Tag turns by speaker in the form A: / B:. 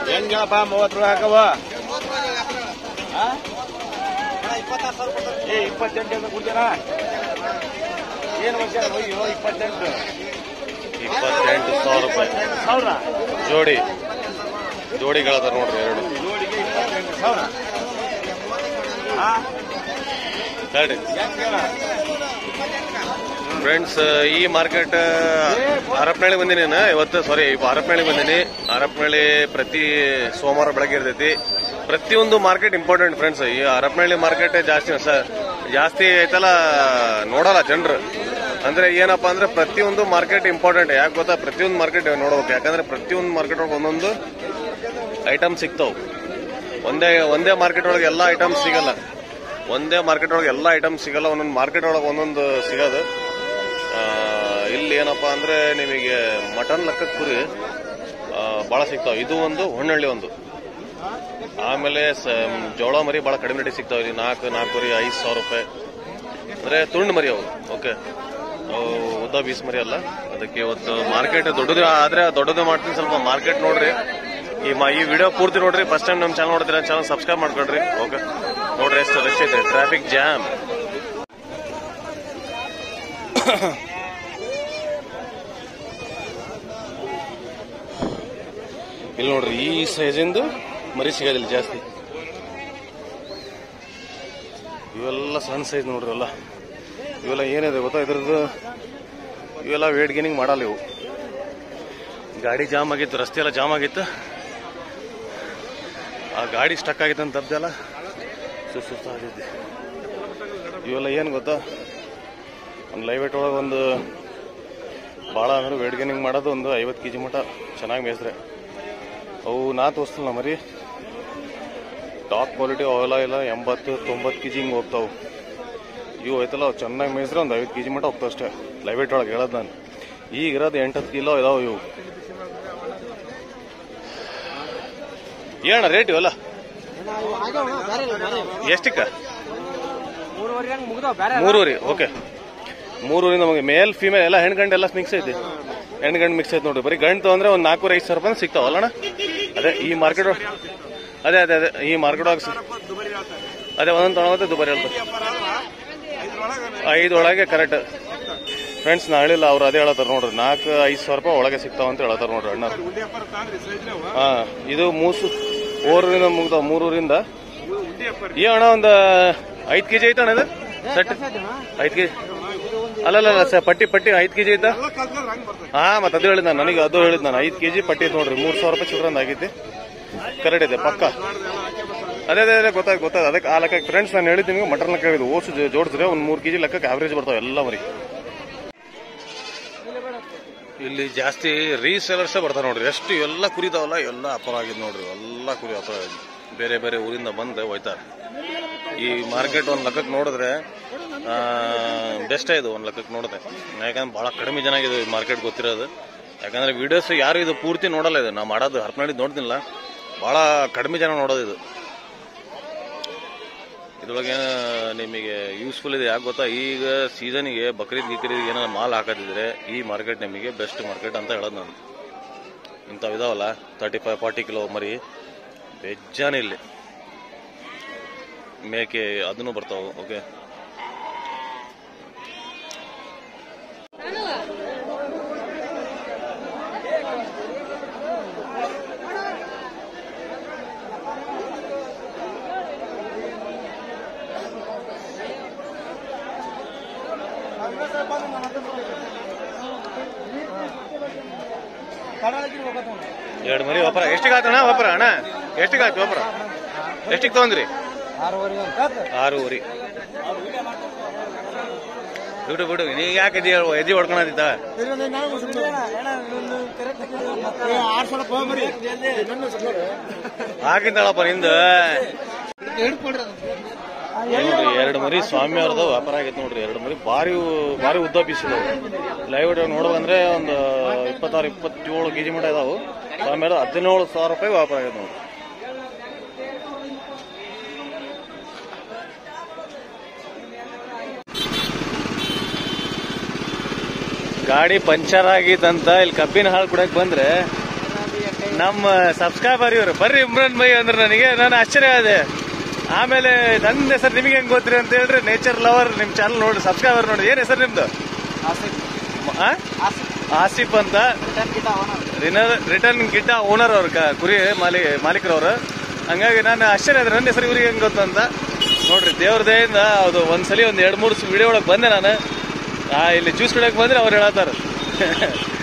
A: ಹೆಂಗಪ್ಪ ಮೂವತ್ತು ರೂಪಾಯಿ ಹಾಕವ ಏ ಇಪ್ಪತ್ತೆಂಟು ಅಂತ ಕೊಡ್ತೀರಾ ಏನು ವರ್ಷ ಅಯ್ಯೋ ಇಪ್ಪತ್ತೆಂಟು
B: ಇಪ್ಪತ್ತೆಂಟು ಸಾವಿರ ರೂಪಾಯಿ
A: ಸಾವಿರ
B: ಜೋಡಿ ಜೋಡಿಗಳದ ನೋಡ್ರಿ ಎರಡು
A: ಜೋಡಿಗೆ ಇಪ್ಪತ್ತೆಂಟು ಸಾವಿರ ಹಾ
B: ಹೇಳಿ
A: ಹೆಂಗ
B: ಫ್ರೆಂಡ್ಸ್ ಈ ಮಾರ್ಕೆಟ್ ಹರಪನಹಳ್ಳಿ ಬಂದಿನಿ ನಾನು ಇವತ್ತು ಸಾರಿ ಹರಪನಹಳ್ಳಿ ಬಂದಿನಿ ಹರಪನಹಳ್ಳಿ ಪ್ರತಿ ಸೋಮವಾರ ಬೆಳಗ್ಗೆ ಇರ್ತೈತಿ ಪ್ರತಿಯೊಂದು ಮಾರ್ಕೆಟ್ ಇಂಪಾರ್ಟೆಂಟ್ ಫ್ರೆಂಡ್ಸ್ ಈ ಹರಪನಹಳ್ಳಿ ಮಾರ್ಕೆಟ್ ಜಾಸ್ತಿ ಸರ್ ಜಾಸ್ತಿ ಐತಲ್ಲ ನೋಡಲ್ಲ ಜನರು ಅಂದ್ರೆ ಏನಪ್ಪಾ ಅಂದ್ರೆ ಪ್ರತಿಯೊಂದು ಮಾರ್ಕೆಟ್ ಇಂಪಾರ್ಟೆಂಟ್ ಯಾಕೆ ಗೊತ್ತಾ ಪ್ರತಿಯೊಂದು ಮಾರ್ಕೆಟ್ ನೋಡ್ಬೇಕು ಯಾಕಂದ್ರೆ ಪ್ರತಿಯೊಂದು ಮಾರ್ಕೆಟ್ ಒಳಗೆ ಒಂದೊಂದು ಐಟಮ್ ಸಿಗ್ತಾವ್ ಒಂದೇ ಒಂದೇ ಮಾರ್ಕೆಟ್ ಒಳಗೆ ಎಲ್ಲ ಐಟಮ್ಸ್ ಸಿಗಲ್ಲ ಒಂದೇ ಮಾರ್ಕೆಟ್ ಒಳಗೆ ಎಲ್ಲ ಐಟಮ್ಸ್ ಸಿಗಲ್ಲ ಒಂದೊಂದು ಮಾರ್ಕೆಟ್ ಒಳಗೆ ಒಂದೊಂದು ಸಿಗೋದು ಆ, ಇಲ್ಲಿ ಏನಪ್ಪಾ ಅಂದ್ರೆ ನಿಮಗೆ ಮಟನ್ ಲೆಕ್ಕಕ್ಕೆ ಕುರಿ ಆ, ಬಹಳ ಸಿಗ್ತಾವ ಇದು ಒಂದು ಹೊನ್ನಳ್ಳಿ ಒಂದು ಆಮೇಲೆ ಸ- ಜೋಳ ಮರಿ ಬಹಳ ಕಡಿಮೆ ರೇಟಿಗೆ ಸಿಗ್ತಾವ ಇಲ್ಲಿ ನಾಲ್ಕು ನಾಲ್ಕೂವರೆ ಐದು ಸಾವಿರ ರೂಪಾಯಿ ಅಂದ್ರೆ ತುಂಡು ಮರಿ ಅವು ಓಕೆ ಅವು ಉದ್ದ ಬೀಸ್ ಮರಿ ಅಲ್ಲ ಅದಕ್ಕೆ ಇವತ್ತು ಮಾರ್ಕೆಟ್ ದೊಡ್ಡದು ಆದ್ರೆ ದೊಡ್ಡದು ಮಾಡ್ತೀನಿ ಸ್ವಲ್ಪ ಮಾರ್ಕೆಟ್ ನೋಡ್ರಿ ಈ ಮಾ ಈ ವಿಡಿಯೋ ಪೂರ್ತಿ ನೋಡ್ರಿ ಫಸ್ಟ್ ಟೈಮ್ ನಮ್ಮ ಚಾನಲ್ ನೋಡಿದ್ರೆ ಚಾನಲ್ ಸಬ್ಸ್ಕ್ರೈಬ್ ಮಾಡ್ಕೊಳ್ರಿ ಓಕೆ ನೋಡ್ರಿ ಎಷ್ಟು ರಶ್ ಐತೆ ಟ್ರಾಫಿಕ್ ಜಾಮ್ ಇಲ್ಲಿ ನೋಡ್ರಿ ಈ ಸೈಜಿಂದು ಮರಿ ಸಿಗೋದಿಲ್ಲ ಜಾಸ್ತಿ ಇವೆಲ್ಲ ಸಣ್ಣ ಸೈಜ್ ನೋಡ್ರಿ ಎಲ್ಲ ಇವೆಲ್ಲ ಏನಿದೆ ಗೊತ್ತಾ ಇದ್ರದ್ದು ಇವೆಲ್ಲ ವೇಟ್ ಗೇನಿಂಗ್ ಮಾಡಲ್ಲ ಇವು ಗಾಡಿ ಜಾಮ್ ಆಗಿತ್ತು ರಸ್ತೆ ಎಲ್ಲ ಜಾಮ್ ಆಗಿತ್ತು ಆ ಗಾಡಿ ಸ್ಟಕ್ ಆಗಿತ್ತು ಅಂತ ತಪ್ಪದೆಲ್ಲ ಸುತ್ತ ಆಗಿದ್ದೆ ಇವೆಲ್ಲ ಏನು ಗೊತ್ತಾ ಒಂದು ಲೈವ್ ವೇಟ್ ಒಳಗೆ ಒಂದು ಭಾಳ ಅಂದ್ರೆ ವೇಟ್ ಗೇನಿಂಗ್ ಮಾಡೋದು ಒಂದು ಐವತ್ತು ಕೆ ಜಿ ಮಟ್ಟ ಚೆನ್ನಾಗಿ ಮೇಯ್ಸ್ರೆ ಅವು ನಾ ತೋರಿಸ್ತಲ್ಲ ಮರಿ ಟಾಪ್ ಕ್ವಾಲಿಟಿ ಅವೆಲ್ಲ ಎಲ್ಲ ಎಂಬತ್ತು ತೊಂಬತ್ತು ಕೆ ಜಿ ಹಿಂಗೆ ಹೋಗ್ತಾವು ಇವು ಐತಲ್ಲ ಅವು ಚೆನ್ನಾಗಿ ಮೇಯಿಸಿದ್ರೆ ಒಂದು ಐವತ್ತು ಕೆ ಜಿ ಮಟ್ಟ ಹೋಗ್ತಾವೆ ಅಷ್ಟೇ ಲೈವ್ ವೇಟ್ ಒಳಗೆ ಹೇಳೋದು ನಾನು ಈಗ ಇರೋದು ಎಂಟತ್ತು ಕಿಲೋ ಇದಾವೆ ಇವು ಏನ ರೇಟ್ ಇವೆಲ್ಲ ಎಷ್ಟಕ್ಕ
A: ಮೂರುವರೆ ಹಂಗೆ ಮುಗ್ದಾವ ಬೇರೆ
B: ಮೂರೂರಿ ಓಕೆ ಮೂರೂರಿ ನಮಗೆ ಮೇಲ್ ಫಿಮೇಲ್ ಎಲ್ಲ ಹೆಣ್ಗಂಡು ಎಲ್ಲ ಮಿಕ್ಸ್ ಐತಿ ಹೆಣ್ಗಂಡು ಮಿಕ್ಸ್ ಐತಿ ನೋಡ್ರಿ ಬರೀ ಗಂಡು ಅಂದ್ರೆ ಒಂದು ನಾಲ್ಕೂರ ಐದು ಸಾವಿರ ರೂಪಾಯಿ ಸಿಗ್ತಾವಲ್ಲಣ್ಣ ಅದೇ ಈ ಮಾರ್ಕೆಟ್ ಅದೇ ಅದೇ ಅದೇ ಈ ಮಾರ್ಕೆಟ್ ಒಳಗೆ ಅದೇ ಒಂದೊಂದು ತೊಗೊಳತ್ತೆ ದುಬಾರಿ ಹೇಳ್ತಾರೆ ಐದು ಒಳಗೆ ಕರೆಕ್ಟ್ ಫ್ರೆಂಡ್ಸ್ ನಾ ಹೇಳಿಲ್ಲ ಅವ್ರು ಅದೇ ಹೇಳತ್ತಾರ ನೋಡ್ರಿ ನಾಲ್ಕು ಐದು ಸಾವಿರ ರೂಪಾಯಿ ಒಳಗೆ ಸಿಗ್ತಾವ ಅಂತ ಹೇಳತ್ತಾರ ನೋಡ್ರಿ ಅಣ್ಣ ಹಾ ಇದು ಮೂಸು ಓರೂರಿಂದ ಮುಗ್ದಾವ ಮೂರೂರಿಂದ ಈ ಅಣ್ಣ ಒಂದು ಐದು ಕೆಜಿ ಐತ ಅಣ್ಣ ಇದು ಸೆಟ್ ಐದು ಕೆಜಿ ಅಲ್ಲಲ್ಲ ಸರ್ ಪಟ್ಟಿ ಪಟ್ಟಿ ಐದು ಕೆಜಿ ಐತಾ ಹಾ ಮತ್ತೆ ಅದು ಹೇಳಿದ್ ನಾನು ನನಗೆ ಅದು ಹೇಳಿದ್ ನಾನು ಐದು ಕೆಜಿ ಪಟ್ಟಿ ಐತೆ ನೋಡ್ರಿ ಮೂರು ಸಾವಿರ ರೂಪಾಯಿ ಚಿಲ್ಡ್ರನ್ ಆಗೈತಿ ಕರೆಕ್ಟ್ ಇದೆ ಪಕ್ಕ ಅದೇ ಅದೇ ಅದೇ ಗೊತ್ತಾಗ ಗೊತ್ತಾಗ ಅದಕ್ಕೆ ಆ ಲೆಕ್ಕ ಫ್ರೆಂಡ್ಸ್ ನಾನು ಹೇಳಿದ್ದು ನಿಮಗೆ ಮಟನ್ ಲೆಕ್ಕ ಹೇಳಿದ್ದು ಓಸು ಜೋ- ಜೋಡಿಸಿದ್ರೆ ಒಂದು ಮೂರು ಕೆಜಿ ಲೆಕ್ಕಕ್ಕೆ ಆವ್ರೇಜ್ ಬರ್ತಾವೆ ಎಲ್ಲ ಮರಿ ಇಲ್ಲಿ ಜಾಸ್ತಿ ರೀಸೇಲರ್ಸೇ ಬರ್ತಾರೆ ನೋಡ್ರಿ ಎಷ್ಟು ಎಲ್ಲ ಕುರಿತಾವಲ್ಲ ಎಲ್ಲ ಅಪರ ಆಗಿದೆ ನೋಡ್ರಿ ಎಲ್ಲ ಕುರಿ ಅಪರ ಆಗಿದೆ ಬೇರೆ ಬೇರೆ ಊರಿಂದ ಬಂದು ಹೋಯ್ತಾರೆ ಈ ಮಾರ್ಕೆಟ್ ಒಂದು ಲೆಕ್ಕಕ್ಕೆ ನೋಡಿದ್ರೆ ಬೆಸ್ಟ್ ಇದು ಒಂದು ಲೆಕ್ಕಕ್ಕೆ ನೋಡಿದೆ ಯಾಕಂದ್ರೆ ಭಾಳ ಕಡಿಮೆ ಜನ ಆಗಿದೆ ಈ ಮಾರ್ಕೆಟ್ ಗೊತ್ತಿರೋದು ಯಾಕಂದ್ರೆ ವಿಡಿಯೋಸ್ ಯಾರು ಇದು ಪೂರ್ತಿ ನೋಡಲ್ಲ ಇದು ನಾವು ಮಾಡೋದು ಹರಪನಹಳ್ಳಿ ನೋಡ್ತಿಲ್ಲ ಭಾಳ ಕಡಿಮೆ ಜನ ನೋಡೋದು ಇದು ಇದ್ರೊಳಗೆ ನಿಮಗೆ ಯೂಸ್ಫುಲ್ ಇದೆ ಯಾಕೆ ಗೊತ್ತಾ ಈಗ ಸೀಸನ್ಗೆ ಬಕ್ರೀದ್ ಗಿಕ್ರೀದ್ ಏನಾರ ಮಾಲ್ ಹಾಕೋದಿದ್ರೆ ಈ ಮಾರ್ಕೆಟ್ ನಿಮಗೆ ಬೆಸ್ಟ್ ಮಾರ್ಕೆಟ್ ಅಂತ ಹೇಳೋದು ನಾನು ಇಂಥವು ಇದಾವಲ್ಲ ತರ್ಟಿ ಫೈವ್ ಫಾರ್ಟಿ ಕಿಲೋ ಮರಿ ಬೆಜ್ಜಾನ ಇಲ್ಲಿ ಮೇಕೆ ಅದನ್ನು ಬರ್ತಾವೆ ಓಕೆ ಎರಡು ಮರಿ ವ್ಯಾಪಾರ ಎಷ್ಟಿಗೆ ಆತಣ್ಣ ವ್ಯಾಪಾರ ಅಣ್ಣ ಎಷ್ಟಿಗೆ ಆಯ್ತು ವ್ಯಾಪಾರ ಎಷ್ಟಿಗೆ ತಗೊಂಡ್ರಿ ಆರೂವರೆ ಬಿಡು ಬಿಡು ನೀ ಯಾಕೆ ಎದಿ ಎದಿ ಹೊಡ್ಕೊಳದಿತ್ತ ಹಾಕಿದ್ದಾಳಪ್ಪ ನಿಂದು ನೋಡ್ರಿ ಎರಡು ಮರಿ ಸ್ವಾಮಿ ಅವ್ರದ್ದು ವ್ಯಾಪಾರ ಆಗೈತೆ ನೋಡ್ರಿ ಎರಡು ಮರಿ ಭಾರಿ ಭಾರಿ ಉದ್ದ ಬೀಸಿದವು ಲೈವ್ ನೋಡುವಂದ್ರೆ ಒಂದು ಇಪ್ಪತ್ತಾರು ಇಪ್ಪತ್ತೇಳು ಕೆಜಿ ಮಟ್ಟ ಇದಾವು ಸ್ವಾಮಿ ಅವ್ರದ್ದು ಹದಿನೇಳು ಸಾವಿರ ರೂಪಾಯಿ ವ್ಯಾಪಾರ ಆಗೈತೆ ನೋಡ್ರಿ ಗಾಡಿ ಪಂಚರ್ ಆಗಿತ್ತಂತ ಇಲ್ಲಿ ಕಬ್ಬಿನ ಹಾಲು ಕುಡಕ್ ಬಂದ್ರೆ
C: ನಮ್ಮ ಸಬ್ಸ್ಕ್ರೈಬರ್ ಇವರು ಬರ್ರಿ ಇಮ್ರಾನ್ ಮೈ ಅಂದ್ರೆ ನನಗೆ ನಾನು ಆಶ್ಚರ್ಯ ಆದೆ ಆಮೇಲೆ ನನ್ನ ಹೆಸರು ನಿಮಗೆ ಹೆಂಗ್ ಗೊತ್ತಿರಿ ಅಂತ ಹೇಳ್ರಿ ನೇಚರ್ ಲವರ್ ನಿಮ್ ಚಾನಲ್ ನೋಡಿ ಸಬ್ಸ್ಕ್ರೈಬರ್ ನೋಡಿ ಏನ್ ಹೆಸರು ನಿಮ್ದು ಆ? ಆಸಿಫ್ ಅಂತ ರಿಟರ್ನ್ ಗಿಡ್ಡ ಓನರ್ ಅವ್ರ ಕ- ಕುರಿ ಮಾಲಿ ಮಾಲೀಕರವ್ರು ಹಂಗಾಗಿ ನಾನು ಆಶ್ಚರ್ಯ ಆದ್ರೆ ನನ್ನ ಹೆಸರು ಇವ್ರಿಗೆ ಹೆಂಗ್ ಗೊತ್ತು ಅಂತ ನೋಡ್ರಿ ದೇವ್ರ ದಯಿಂದ ಅದು ಒಂದ್ಸಲಿ ಒಂದ್ ಎರಡ್ ಮೂರು ವಿಡಿಯೋ ಒಳಗೆ ಬಂದೆ ನಾನು ಆ, ಇಲ್ಲಿ ಜ್ಯೂಸ್ ಕುಡಿಯಕ್ ಬಂದ್ರೆ ಅವ್ರು ಹೇಳತ್ತಾರ